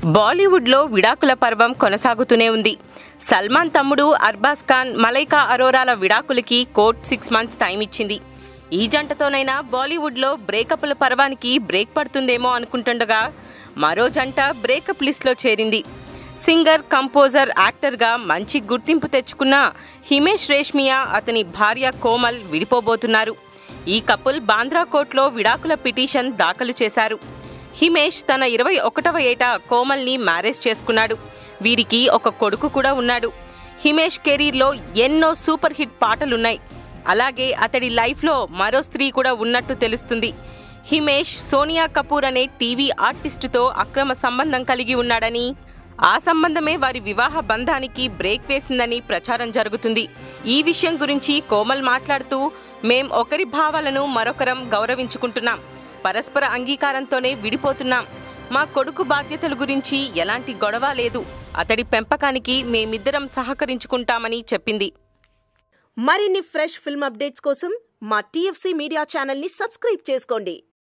బాలీవుడ్లో విడాకుల పర్వం కొనసాగుతూనే ఉంది సల్మాన్ తమ్ముడు అర్బాజ్ ఖాన్ మలైకా అరోరాల విడాకులకి కోర్ట్ సిక్స్ మంత్స్ టైం ఇచ్చింది ఈ జంటతోనైనా బాలీవుడ్లో బ్రేకప్ల పర్వానికి బ్రేక్ పడుతుందేమో అనుకుంటుండగా మరో జంట బ్రేకప్ లిస్ట్లో చేరింది సింగర్ కంపోజర్ యాక్టర్గా మంచి గుర్తింపు తెచ్చుకున్న హిమేష్ రేష్మియా అతని భార్య కోమల్ విడిపోబోతున్నారు ఈ కపుల్ బాంద్రా కోర్టులో విడాకుల పిటిషన్ దాఖలు చేశారు హిమేష్ తన ఇరవై ఒకటవ ఏట కోమల్ని మ్యారేజ్ చేసుకున్నాడు వీరికి ఒక కొడుకు కూడా ఉన్నాడు హిమేష్ కెరీర్లో ఎన్నో సూపర్ హిట్ పాటలున్నాయి అలాగే అతడి లైఫ్లో మరో స్త్రీ కూడా ఉన్నట్టు తెలుస్తుంది హిమేష్ సోనియా కపూర్ అనే టీవీ ఆర్టిస్టుతో అక్రమ సంబంధం కలిగి ఉన్నాడని ఆ సంబంధమే వారి వివాహ బంధానికి బ్రేక్ వేసిందని ప్రచారం జరుగుతుంది ఈ విషయం గురించి కోమల్ మాట్లాడుతూ మేం ఒకరి భావాలను మరొకరం గౌరవించుకుంటున్నాం పరస్పర అంగీకారంతోనే విడిపోతున్నాం మా కొడుకు బాధ్యతల గురించి ఎలాంటి గొడవ లేదు అతడి పెంపకానికి మేమిద్దరం సహకరించుకుంటామని చెప్పింది మరిన్ని ఫ్రెష్ ఫిల్మ్ అప్డేట్స్ కోసం మా టీఎఫ్సీ మీడియా ఛానల్ని సబ్స్క్రైబ్ చేసుకోండి